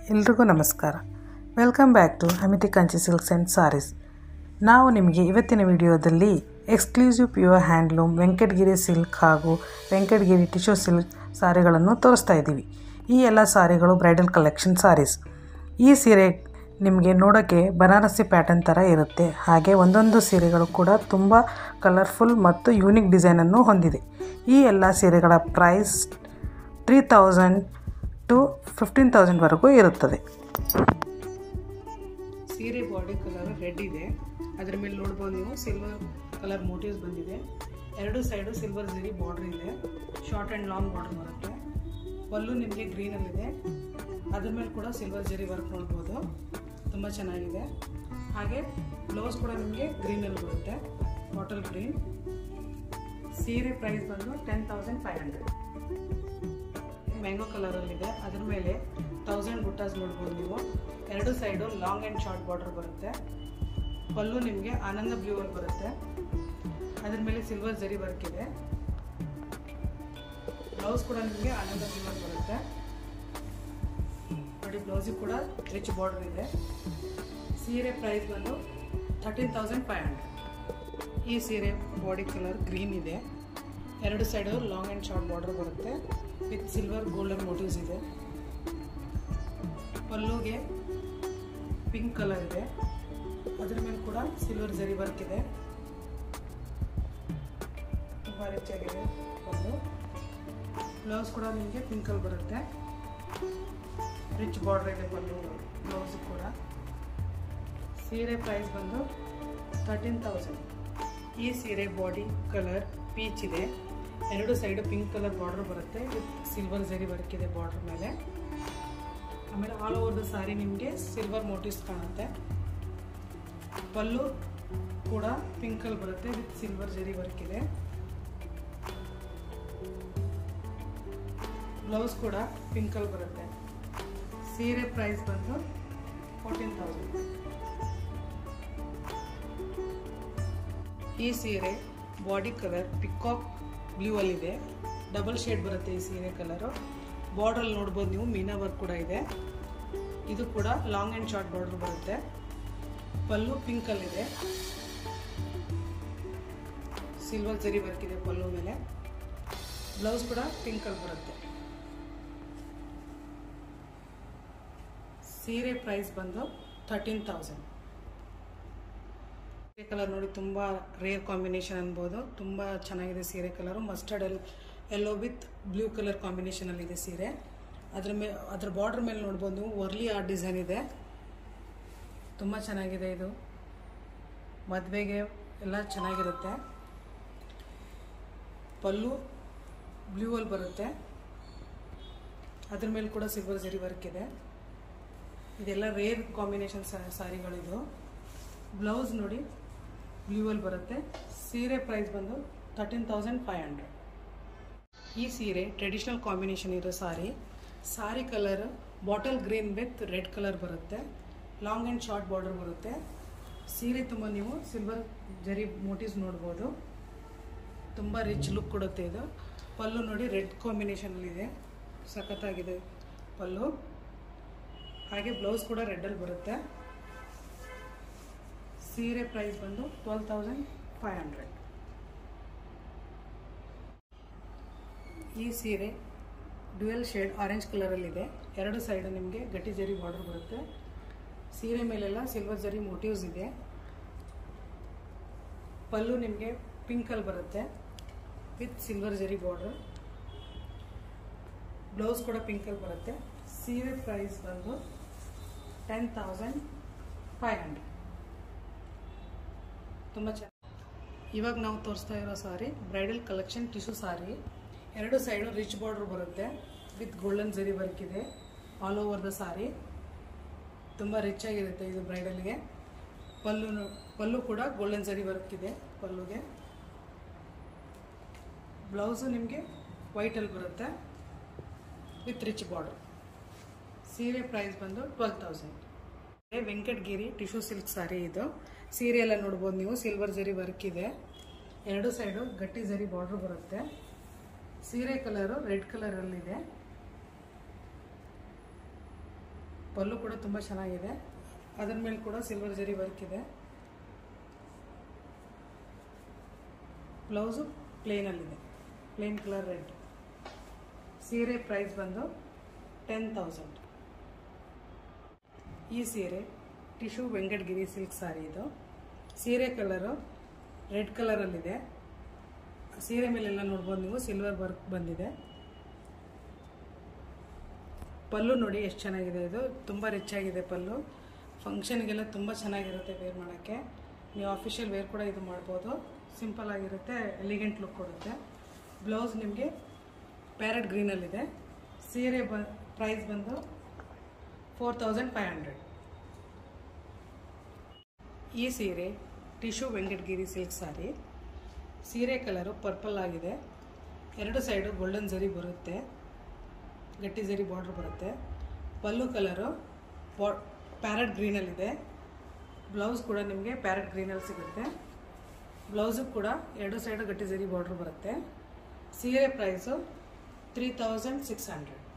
ಎಲ್ರಿಗೂ ನಮಸ್ಕಾರ welcome back to Amithi Kanchi silks and sarees ನಾವು ನಿಮಗೆ ಇವತ್ತಿನ ವಿಡಿಯೋದಲ್ಲಿ exclusive pure handloom Venkatagiri silk ಹಾಗೂ ವೆಂಕಟಗಿರಿ ಟಿಶ್ಯೂ ಸಿಲ್ಕ್ ಸಾರಿಗಳನ್ನು ತೋರಿಸ್ತಾ ಇದ್ದೀವಿ ಈ ಎಲ್ಲ ಸಾರಿಗಳು ಬ್ರೈಡಲ್ ಕಲೆಕ್ಷನ್ ಸಾರೀಸ್ ಈ ಸೀರೆ ನಿಮಗೆ ನೋಡೋಕ್ಕೆ ಬನಾರಸಿ ಪ್ಯಾಟರ್ನ್ ಥರ ಇರುತ್ತೆ ಹಾಗೆ ಒಂದೊಂದು ಸೀರೆಗಳು ಕೂಡ ತುಂಬ ಕಲರ್ಫುಲ್ ಮತ್ತು ಯೂನಿಕ್ ಡಿಸೈನನ್ನು ಹೊಂದಿದೆ ಈ ಎಲ್ಲ ಸೀರೆಗಳ price three thousand to fifteen ತೌಸಂಡ್ವರೆಗೂ ಇರುತ್ತದೆ ಸೀರೆ ಬಾಡಿ ಕಲರ್ ರೆಡ್ ಇದೆ ಅದ್ರ ಮೇಲೆ ನೋಡ್ಬೋದು ನೀವು ಸಿಲ್ವರ್ ಕಲರ್ ಮೋಟಿವ್ಸ್ ಬಂದಿದೆ ಎರಡು ಸೈಡು ಸಿಲ್ವರ್ ಜರಿ ಬಾರ್ಡರ್ ಇದೆ ಶಾರ್ಟ್ ಆ್ಯಂಡ್ ಲಾಂಗ್ ಬಾರ್ಡರ್ ಬರುತ್ತೆ ಪಲ್ಲು ನಿಮಗೆ ಗ್ರೀನಲ್ಲಿದೆ ಅದ್ರ ಮೇಲೆ ಕೂಡ ಸಿಲ್ವರ್ ಜರಿ ವರ್ಕ್ ನೋಡ್ಬೋದು ತುಂಬ ಚೆನ್ನಾಗಿದೆ ಹಾಗೆ ಬ್ಲೌಸ್ ಕೂಡ ನಿಮಗೆ ಗ್ರೀನಲ್ಲಿ ಬರುತ್ತೆ ಬಾಟಲ್ ಗ್ರೀನ್ ಸೀರೆ ಪ್ರೈಸ್ ಬಂದು ten thousand five hundred mango ಕಲರಲ್ಲಿದೆ ಅದ್ರ ಮೇಲೆ ತೌಸಂಡ್ ಬುಟ್ಟಾಸ್ ನೋಡ್ಬೋದು ನೀವು ಎರಡು side long and short border ಬರುತ್ತೆ ಪಲ್ಲು ನಿಮಗೆ ಆನಂದ ಬ್ಲೂ ಅಲ್ಲಿ ಬರುತ್ತೆ ಅದ್ರ ಮೇಲೆ ಸಿಲ್ವರ್ ಜರಿ ವರ್ಕ್ ಇದೆ ಬ್ಲೌಸ್ ಕೂಡ ನಿಮಗೆ ಆನಂದ ಬ್ಲೂ ಅಲ್ಲಿ ಬರುತ್ತೆ ನೋಡಿ ಬ್ಲೌಸಿಗೆ ಕೂಡ ರಿಚ್ ಬಾರ್ಡರ್ ಇದೆ ಸೀರೆ ಪ್ರೈಸ್ ಬಂದು ಥರ್ಟೀನ್ ತೌಸಂಡ್ ಫೈವ್ ಹಂಡ್ರೆಡ್ ಈ ಸೀರೆ ಬಾಡಿ ಕಲರ್ ಗ್ರೀನ್ ಇದೆ ಎರಡು side long and short border ಬರುತ್ತೆ ವಿತ್ ಸಿಲ್ವರ್ ಗೋಲ್ಡನ್ ಮೋಟಿವ್ಸ್ ಇದೆ ಪಲ್ಲುಗೆ ಪಿಂಕ್ ಕಲರ್ ಇದೆ ಅದ್ರ ಮೇಲೆ ಕೂಡ ಸಿಲ್ವರ್ ಜರಿ ವರ್ಕ್ ಇದೆ ತುಂಬ ರಿಚ್ ಆಗಿದೆ ಪಲ್ಲು ಬ್ಲೌಸ್ ಕೂಡ ನಿಮಗೆ ಪಿಂಕಲ್ಲಿ ಬರುತ್ತೆ ರಿಚ್ ಬಾರ್ಡರ್ ಇದೆ ಪಲ್ಲು ಬ್ಲೌಸ್ ಕೂಡ ಸೀರೆ ಪ್ರೈಸ್ ಬಂದು ತರ್ಟೀನ್ ತೌಸಂಡ್ ಈ ಸೀರೆ ಬಾಡಿ ಕಲರ್ ಪೀಚ್ ಇದೆ ಎರಡು ಸೈಡು ಪಿಂಕ್ ಕಲರ್ ಬಾರ್ಡರ್ ಬರುತ್ತೆ ವಿತ್ ಸಿಲ್ವರ್ ಜರಿ ವರ್ಕ್ ಇದೆ ಬಾರ್ಡರ್ ಮೇಲೆ ಆಮೇಲೆ ಆಲ್ ಓವರ್ ದ ಸಾರಿ ನಿಮಗೆ ಸಿಲ್ವರ್ ಮೋಟಿವ್ಸ್ ಕಾಣುತ್ತೆ ಪಲ್ಲು ಕೂಡ ಪಿಂಕಲ್ಲಿ ಬರುತ್ತೆ ವಿತ್ ಸಿಲ್ವರ್ ಜರಿ ವರ್ಕ್ ಇದೆ ಬ್ಲೌಸ್ ಕೂಡ ಪಿಂಕಲ್ಲಿ ಬರುತ್ತೆ ಸೀರೆ ಪ್ರೈಸ್ ಬಂದು ಫೋರ್ಟೀನ್ ತೌಸಂಡ್ ಈ ಸೀರೆ ಬಾಡಿ ಕಲರ್ ಪಿಕಾಕ್ ಬ್ಲೂ ಅಲ್ಲಿದೆ ಡಬಲ್ ಶೇಡ್ ಬರುತ್ತೆ ಈ ಸೀರೆ ಕಲರು ಬಾರ್ಡ್ರಲ್ಲಿ ನೋಡ್ಬೋದು ನೀವು ಮೀನಾ ವರ್ಕ್ ಕೂಡ ಇದೆ ಇದು ಕೂಡ ಲಾಂಗ್ ಆ್ಯಂಡ್ ಶಾರ್ಟ್ ಬಾರ್ಡರ್ ಬರುತ್ತೆ ಪಲ್ಲು ಪಿಂಕಲ್ಲಿದೆ ಸಿಲ್ವರ್ ಜರಿ ವರ್ಕ್ ಇದೆ ಪಲ್ಲು ಮೇಲೆ ಬ್ಲೌಸ್ ಕೂಡ ಪಿಂಕಲ್ಲಿ ಬರುತ್ತೆ ಸೀರೆ ಪ್ರೈಸ್ ಬಂದು ಥರ್ಟೀನ್ ತೌಸಂಡ್ ಸೀರೆ ಕಲರ್ ನೋಡಿ ತುಂಬ ರೇರ್ ಕಾಂಬಿನೇಷನ್ ಅನ್ಬೋದು ತುಂಬ ಚೆನ್ನಾಗಿದೆ ಸೀರೆ ಕಲರು ಮಸ್ಟರ್ಡ್ ಎಲ್ ಎಲ್ಲೋ ವಿತ್ ಬ್ಲೂ ಕಲರ್ ಕಾಂಬಿನೇಷನಲ್ಲಿದೆ ಸೀರೆ ಅದ್ರ ಮೇ ಅದ್ರ ಬಾರ್ಡ್ರ್ ಮೇಲೆ ನೋಡ್ಬೋದು ನೀವು ವರ್ಲಿ ಆರ್ಟ್ ಡಿಸೈನ್ ಇದೆ ತುಂಬ ಚೆನ್ನಾಗಿದೆ ಇದು ಮದುವೆಗೆ ಎಲ್ಲ ಚೆನ್ನಾಗಿರುತ್ತೆ ಪಲ್ಲು ಬ್ಲೂ ಅಲ್ಲಿ ಬರುತ್ತೆ ಅದ್ರ ಮೇಲೆ ಕೂಡ ಸಿಲ್ವರ್ ಜರಿ ವರ್ಕ್ ಇದೆ ಇದೆಲ್ಲ ರೇರ್ ಕಾಂಬಿನೇಷನ್ ಸಾರಿಗಳಿದು ಬ್ಲೌಸ್ ನೋಡಿ ಬ್ಲೂ ಅಲ್ಲಿ ಬರುತ್ತೆ ಸೀರೆ ಪ್ರೈಸ್ ಬಂದು ತರ್ಟೀನ್ ತೌಸಂಡ್ ಫೈವ್ ಹಂಡ್ರೆಡ್ ಈ ಸೀರೆ ಟ್ರೆಡಿಷ್ನಲ್ ಕಾಂಬಿನೇಷನ್ ಇರೋ sari sari colour bottle green with red colour ಬರುತ್ತೆ ಲಾಂಗ್ ಆ್ಯಂಡ್ ಶಾರ್ಟ್ ಬಾರ್ಡರ್ ಬರುತ್ತೆ ಸೀರೆ ತುಂಬ ನೀವು ಸಿಲ್ವರ್ ಜರಿ ಮೋಟಿವ್ಸ್ ನೋಡ್ಬೋದು ತುಂಬ ರಿಚ್ ಲುಕ್ ಕೊಡುತ್ತೆ ಇದು ಪಲ್ಲು ನೋಡಿ ರೆಡ್ ಕಾಂಬಿನೇಷನಲ್ಲಿದೆ ಸಖತ್ತಾಗಿದೆ ಪಲ್ಲು ಹಾಗೆ ಬ್ಲೌಸ್ ಕೂಡ ರೆಡ್ಡಲ್ಲಿ ಬರುತ್ತೆ ಸೀರೆ ಪ್ರೈಸ್ ಬಂದು ಟ್ವೆಲ್ ತೌಸಂಡ್ ಫೈವ್ ಹಂಡ್ರೆಡ್ ಈ ಸೀರೆ ಡ್ಯುಯಲ್ ಶೇಡ್ ಆರೆಂಜ್ ಕಲರಲ್ಲಿದೆ ಎರಡು ಸೈಡು ನಿಮಗೆ ಗಟ್ಟಿ ಜರಿ ಬಾರ್ಡರ್ ಬರುತ್ತೆ ಸೀರೆ ಮೇಲೆಲ್ಲ ಸಿಲ್ವರ್ ಜರಿ ಮೋಟಿವ್ಸ್ ಇದೆ ಪಲ್ಲು ನಿಮಗೆ ಪಿಂಕಲ್ಲಿ ಬರುತ್ತೆ with silver zari border blouse ಕೂಡ ಪಿಂಕಲ್ಲಿ ಬರುತ್ತೆ ಸೀರೆ ಪ್ರೈಸ್ ಬಂದು ಟೆನ್ ತೌಸಂಡ್ ಫೈವ್ ಹಂಡ್ರೆಡ್ ತುಂಬ ಚೆನ್ನಾಗಿ ಇವಾಗ ನಾವು ತೋರಿಸ್ತಾ ಇರೋ sari bridal collection tissue sari ಎರಡು ಸೈಡು ರಿಚ್ ಬಾರ್ಡರ್ ಬರುತ್ತೆ ವಿತ್ ಗೋಲ್ಡನ್ ಜರಿ ವರ್ಕ್ ಇದೆ ಆಲ್ ಓವರ್ ದ ಸಾರಿ ತುಂಬ ರಿಚ್ ಆಗಿರುತ್ತೆ ಇದು ಬ್ರೈಡಲ್ಗೆ ಪಲ್ಲು ಪಲ್ಲು ಕೂಡ ಗೋಲ್ಡನ್ ಜರಿ ವರ್ಕ್ ಇದೆ ಪಲ್ಲುಗೆ ಬ್ಲೌಸು ನಿಮಗೆ ವೈಟಲ್ಲಿ ಬರುತ್ತೆ ವಿತ್ ರಿಚ್ ಬಾರ್ಡರ್ ಸೀರೆ ಪ್ರೈಸ್ ಬಂದು twelve thousand Venkatagiri tissue silk sari ಇದು ಸೀರೆ ಎಲ್ಲ ನೋಡ್ಬೋದು ನೀವು ಸಿಲ್ವರ್ ಜರಿ ವರ್ಕ್ ಇದೆ ಎರಡು ಸೈಡು ಗಟ್ಟಿ ಜರಿ ಬಾರ್ಡ್ರ್ ಬರುತ್ತೆ ಸೀರೆ ಕಲರು ರೆಡ್ ಕಲರಲ್ಲಿದೆ ಪಲ್ಲು ಕೂಡ ತುಂಬ ಚೆನ್ನಾಗಿದೆ ಅದ್ರ ಮೇಲೆ ಕೂಡ ಸಿಲ್ವರ್ ಜರಿ ವರ್ಕ್ ಇದೆ ಬ್ಲೌಸು ಪ್ಲೇನಲ್ಲಿದೆ ಪ್ಲೇನ್ ಕಲರ್ ರೆಡ್ ಸೀರೆ ಪ್ರೈಸ್ ಬಂದು ಟೆನ್ ತೌಸಂಡ್ ಈ ಸೀರೆ ಟಿಶ್ಯೂ ವೆಂಕಟಗಿರಿ ಸಿಲ್ಕ್ ಸಾರಿ ಇದು ಸೀರೆ ಕಲರು ರೆಡ್ ಕಲರಲ್ಲಿದೆ ಸೀರೆ ಮೇಲೆಲ್ಲ ನೋಡ್ಬೋದು ನೀವು ಸಿಲ್ವರ್ ವರ್ಕ್ ಬಂದಿದೆ ಪಲ್ಲು ನೋಡಿ ಎಷ್ಟು ಚೆನ್ನಾಗಿದೆ ಇದು ತುಂಬ ರಿಚ್ ಆಗಿದೆ ಪಲ್ಲು ಫಂಕ್ಷನ್ಗೆಲ್ಲ ತುಂಬ ಚೆನ್ನಾಗಿರುತ್ತೆ ವೇರ್ ಮಾಡೋಕ್ಕೆ ನೀವು ಆಫಿಷಿಯಲ್ ವೇರ್ ಕೂಡ ಇದು ಮಾಡ್ಬೋದು ಸಿಂಪಲ್ ಆಗಿರುತ್ತೆ ಎಲಿಗೆಂಟ್ ಲುಕ್ ಕೊಡುತ್ತೆ ಬ್ಲೌಸ್ ನಿಮಗೆ ಪ್ಯಾರೆಟ್ ಗ್ರೀನಲ್ಲಿದೆ ಸೀರೆ ಬ ಪ್ರೈಸ್ ಬಂದು ಫೋರ್ ತೌಸಂಡ್ ಫೈವ್ ಹಂಡ್ರೆಡ್ ಈ ಸೀರೆ ಟಿಶ್ಯೂ ವೆಂಕಟಗಿರಿ ಸಿಲ್ಕ್ ಸಾರಿ ಸೀರೆ ಕಲರು ಪರ್ಪಲ್ ಆಗಿದೆ ಎರಡು ಸೈಡು ಗೋಲ್ಡನ್ ಜರಿ ಬರುತ್ತೆ ಗಟ್ಟಿ ಜರಿ ಬಾರ್ಡ್ರ್ ಬರುತ್ತೆ ಪಲ್ಲು ಕಲರು ಬಾ ಪ್ಯಾರೆಟ್ ಗ್ರೀನಲ್ಲಿದೆ ಬ್ಲೌಸ್ ಕೂಡ ನಿಮಗೆ ಪ್ಯಾರೆಟ್ ಗ್ರೀನಲ್ಲಿ ಸಿಗುತ್ತೆ ಬ್ಲೌಸು ಕೂಡ ಎರಡು ಸೈಡು ಗಟ್ಟಿ ಜರಿ ಬಾರ್ಡ್ರ್ ಬರುತ್ತೆ ಸೀರೆ price three thousand six hundred